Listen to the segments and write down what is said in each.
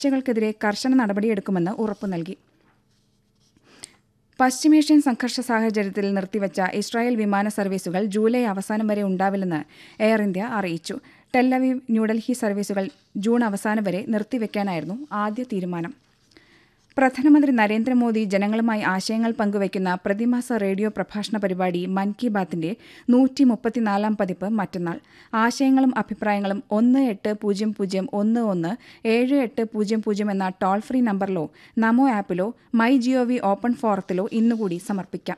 വീഴ്ചകൾക്കെതിരെ കർശന നടപടിയെടുക്കുമെന്ന് ഉറപ്പു നൽകി പശ്ചിമേഷ്യൻ സംഘർഷ സാഹചര്യത്തിൽ നിർത്തിവച്ച ഇസ്രായേൽ വിമാന സർവീസുകൾ ജൂലൈ അവസാനം വരെ ഉണ്ടാവില്ലെന്ന് എയർ ഇന്ത്യ അറിയിച്ചു ടെല്ലവീവ് ന്യൂഡൽഹി സർവീസുകൾ ജൂൺ അവസാനം വരെ നിർത്തിവെക്കാനായിരുന്നു ആദ്യ തീരുമാനം പ്രധാനമന്ത്രി നരേന്ദ്രമോദി ജനങ്ങളുമായി ആശയങ്ങൾ പങ്കുവയ്ക്കുന്ന പ്രതിമാസ റേഡിയോ പ്രഭാഷണ പരിപാടി മൻ കി ബാത്തിന്റെ നൂറ്റി മുപ്പത്തിനാലാം പതിപ്പ് മറ്റന്നാൾ ആശയങ്ങളും അഭിപ്രായങ്ങളും ഒന്ന് എട്ട് പൂജ്യം പൂജ്യം ഒന്ന് ഒന്ന് ഏഴ് എട്ട് പൂജ്യം പൂജ്യം എന്ന ടോൾ ഫ്രീ നമ്പറിലോ നമോ ആപ്പിലോ മൈ ജിഒവി ഓപ്പൺ ഫോറത്തിലോ ഇന്നുകൂടി സമർപ്പിക്കാം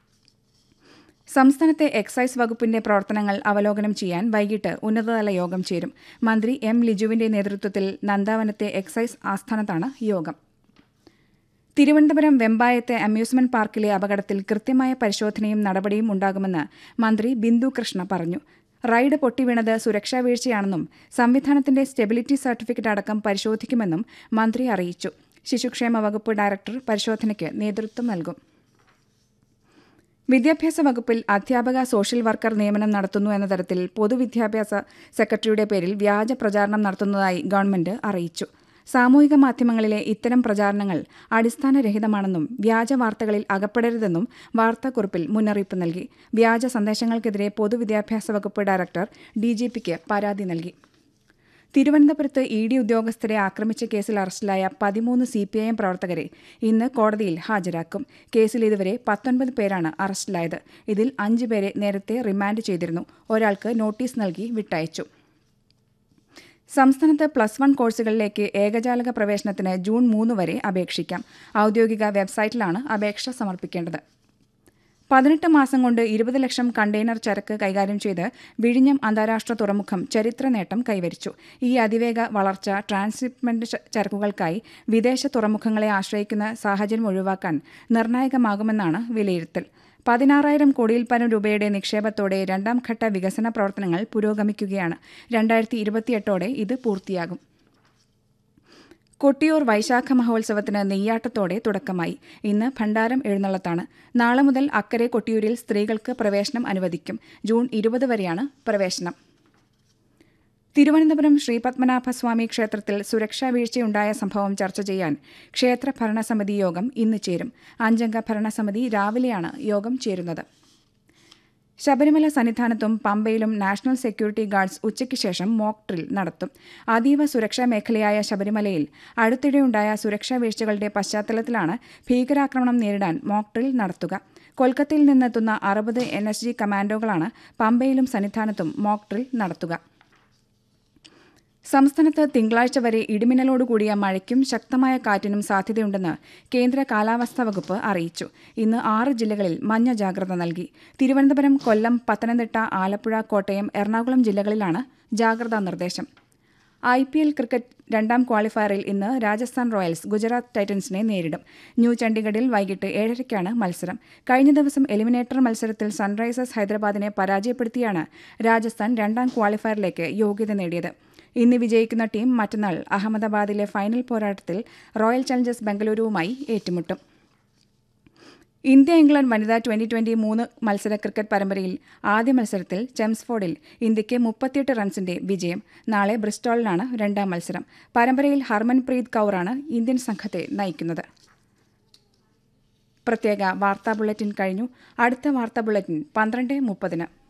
സംസ്ഥാനത്തെ എക്സൈസ് വകുപ്പിന്റെ പ്രവർത്തനങ്ങൾ അവലോകനം ചെയ്യാൻ വൈകിട്ട് ഉന്നതതല യോഗം ചേരും മന്ത്രി എം ലിജുവിന്റെ നേതൃത്വത്തിൽ നന്ദാവനത്തെ എക്സൈസ് ആസ്ഥാനത്താണ് യോഗം തിരുവനന്തപുരം വെമ്പായത്തെ അമ്യൂസ്മെന്റ് പാർക്കിലെ അപകടത്തിൽ കൃത്യമായ പരിശോധനയും നടപടിയും ഉണ്ടാകുമെന്ന് മന്ത്രി ബിന്ദു കൃഷ്ണ പറഞ്ഞു റൈഡ് പൊട്ടിവീണത് സുരക്ഷാ വീഴ്ചയാണെന്നും സംവിധാനത്തിന്റെ സ്റ്റെബിലിറ്റി സർട്ടിഫിക്കറ്റ് അടക്കം പരിശോധിക്കുമെന്നും മന്ത്രി അറിയിച്ചു ശിശുക്ഷേമ വകുപ്പ് ഡയറക്ടർ പരിശോധനയ്ക്ക് നേതൃത്വം നൽകും വിദ്യാഭ്യാസ വകുപ്പിൽ അധ്യാപക സോഷ്യൽ വർക്കർ നിയമനം നടത്തുന്നു എന്ന തരത്തിൽ പൊതുവിദ്യാഭ്യാസ സെക്രട്ടറിയുടെ പേരിൽ വ്യാജ പ്രചാരണം നടത്തുന്നതായി ഗവൺമെന്റ് അറിയിച്ചു സാമൂഹിക മാധ്യമങ്ങളിലെ ഇത്തരം പ്രചാരണങ്ങൾ അടിസ്ഥാനരഹിതമാണെന്നും വ്യാജ വാർത്തകളിൽ അകപ്പെടരുതെന്നും വാർത്താക്കുറിപ്പിൽ മുന്നറിയിപ്പ് നൽകി വ്യാജ സന്ദേശങ്ങൾക്കെതിരെ പൊതുവിദ്യാഭ്യാസ വകുപ്പ് ഡയറക്ടർ ഡിജിപിക്ക് പരാതി നൽകി തിരുവനന്തപുരത്ത് ഇ ഡി ഉദ്യോഗസ്ഥരെ ആക്രമിച്ച കേസിൽ അറസ്റ്റിലായ പതിമൂന്ന് സി പി ഐ എം പ്രവർത്തകരെ ഇന്ന് കോടതിയിൽ ഹാജരാക്കും കേസിൽ ഇതുവരെ പത്തൊൻപത് പേരാണ് അറസ്റ്റിലായത് ഇതിൽ അഞ്ച് പേരെ നേരത്തെ റിമാൻഡ് ചെയ്തിരുന്നു ഒരാൾക്ക് നോട്ടീസ് നൽകി വിട്ടയച്ചു സംസ്ഥാനത്ത് പ്ലസ് വൺ കോഴ്സുകളിലേക്ക് ഏകജാലക പ്രവേശനത്തിന് ജൂൺ മൂന്ന് വരെ അപേക്ഷിക്കാം ഔദ്യോഗിക വെബ്സൈറ്റിലാണ് അപേക്ഷ സമർപ്പിക്കേണ്ടത് പതിനെട്ട് മാസം കൊണ്ട് ഇരുപത് ലക്ഷം കണ്ടെയ്നർ ചരക്ക് കൈകാര്യം ചെയ്ത് വിഴിഞ്ഞം അന്താരാഷ്ട്ര തുറമുഖം ചരിത്ര നേട്ടം കൈവരിച്ചു ഈ അതിവേഗ വളർച്ച ട്രാൻസ്ഷിപ്മെന്റ് ചരക്കുകൾക്കായി വിദേശ തുറമുഖങ്ങളെ ആശ്രയിക്കുന്ന സാഹചര്യം ഒഴിവാക്കാൻ നിർണായകമാകുമെന്നാണ് വിലയിരുത്തൽ പതിനാറായിരം കോടിയിൽ പരം രൂപയുടെ നിക്ഷേപത്തോടെ രണ്ടാം ഘട്ട വികസന പ്രവർത്തനങ്ങൾ പുരോഗമിക്കുകയാണ് രണ്ടായിരത്തി ഇരുപത്തിയെട്ടോടെ ഇത് പൂർത്തിയാകും കൊട്ടിയൂർ വൈശാഖ മഹോത്സവത്തിന് നെയ്യാട്ടത്തോടെ തുടക്കമായി ഇന്ന് ഭണ്ഡാരം എഴുന്നള്ളത്താണ് നാളെ മുതൽ അക്കരെ കൊട്ടിയൂരിൽ സ്ത്രീകൾക്ക് പ്രവേശനം അനുവദിക്കും ജൂൺ ഇരുപത് വരെയാണ് പ്രവേശനം തിരുവനന്തപുരം ശ്രീപത്മനാഭസ്വാമി ക്ഷേത്രത്തിൽ സുരക്ഷാ വീഴ്ചയുണ്ടായ സംഭവം ചർച്ച ചെയ്യാൻ ക്ഷേത്ര ഭരണസമിതി യോഗം ഇന്ന് ചേരും അഞ്ചംഗ ഭരണസമിതി രാവിലെയാണ് യോഗം ചേരുന്നത് ശബരിമല സന്നിധാനത്തും പമ്പയിലും നാഷണൽ സെക്യൂരിറ്റി ഗാർഡ്സ് ഉച്ചയ്ക്ക് ശേഷം മോക്ക് ഡ്രിൽ നടത്തും അതീവ സുരക്ഷാ മേഖലയായ ശബരിമലയിൽ അടുത്തിടെയുണ്ടായ സുരക്ഷാ വീഴ്ചകളുടെ പശ്ചാത്തലത്തിലാണ് ഭീകരാക്രമണം നേരിടാൻ മോക്ക് ഡ്രിൽ നടത്തുക കൊൽക്കത്തയിൽ നിന്നെത്തുന്ന അറുപത് എൻ എസ് ജി കമാൻഡോകളാണ് പമ്പയിലും സന്നിധാനത്തും മോക്ക് ഡ്രിൽ നടത്തുക സംസ്ഥാനത്ത് തിങ്കളാഴ്ച വരെ ഇടിമിന്നലോടുകൂടിയ മഴയ്ക്കും ശക്തമായ കാറ്റിനും സാധ്യതയുണ്ടെന്ന് കേന്ദ്ര കാലാവസ്ഥാ വകുപ്പ് അറിയിച്ചു ഇന്ന് ആറ് ജില്ലകളിൽ മഞ്ഞ ജാഗ്രത നൽകി തിരുവനന്തപുരം കൊല്ലം പത്തനംതിട്ട ആലപ്പുഴ കോട്ടയം എറണാകുളം ജില്ലകളിലാണ് ജാഗ്രതാ നിർദ്ദേശം ഐ പി എൽ ക്രിക്കറ്റ് രണ്ടാം ക്വാളിഫയറിൽ ഇന്ന് രാജസ്ഥാൻ റോയൽസ് ഗുജറാത്ത് ടൈറ്റൻസിനെ നേരിടും ന്യൂ ചണ്ഡീഗഡിൽ വൈകിട്ട് ഏഴരയ്ക്കാണ് മത്സരം കഴിഞ്ഞ ദിവസം എലിമിനേറ്റർ മത്സരത്തിൽ സൺറൈസേഴ്സ് ഹൈദരാബാദിനെ പരാജയപ്പെടുത്തിയാണ് രാജസ്ഥാൻ രണ്ടാം ക്വാളിഫയറിലേക്ക് യോഗ്യത നേടിയത് ഇന്ന് വിജയിക്കുന്ന ടീം മറ്റന്നാൾ അഹമ്മദാബാദിലെ ഫൈനൽ പോരാട്ടത്തിൽ റോയൽ ചലഞ്ചേഴ്സ് ബംഗളൂരുവുമായി ഏറ്റുമുട്ടും ഇന്ത്യ ഇംഗ്ലണ്ട് വനിതാ ട്വന്റി ട്വന്റി മൂന്ന് മത്സര ക്രിക്കറ്റ് പരമ്പരയിൽ ആദ്യ മത്സരത്തിൽ ചെംസ്ഫോർഡിൽ ഇന്ത്യയ്ക്ക് മുപ്പത്തിയെട്ട് റൺസിന്റെ വിജയം നാളെ ബ്രിസ്റ്റോളിലാണ് രണ്ടാം മത്സരം പരമ്പരയിൽ ഹർമൻപ്രീത് കൗറാണ് ഇന്ത്യൻ സംഘത്തെ നയിക്കുന്നത് പ്രത്യേക വാർത്താ ബുള്ളറ്റിൻ കഴിഞ്ഞു അടുത്ത വാർത്താ ബുള്ളറ്റിൻ പന്ത്രണ്ട് മുപ്പതിന്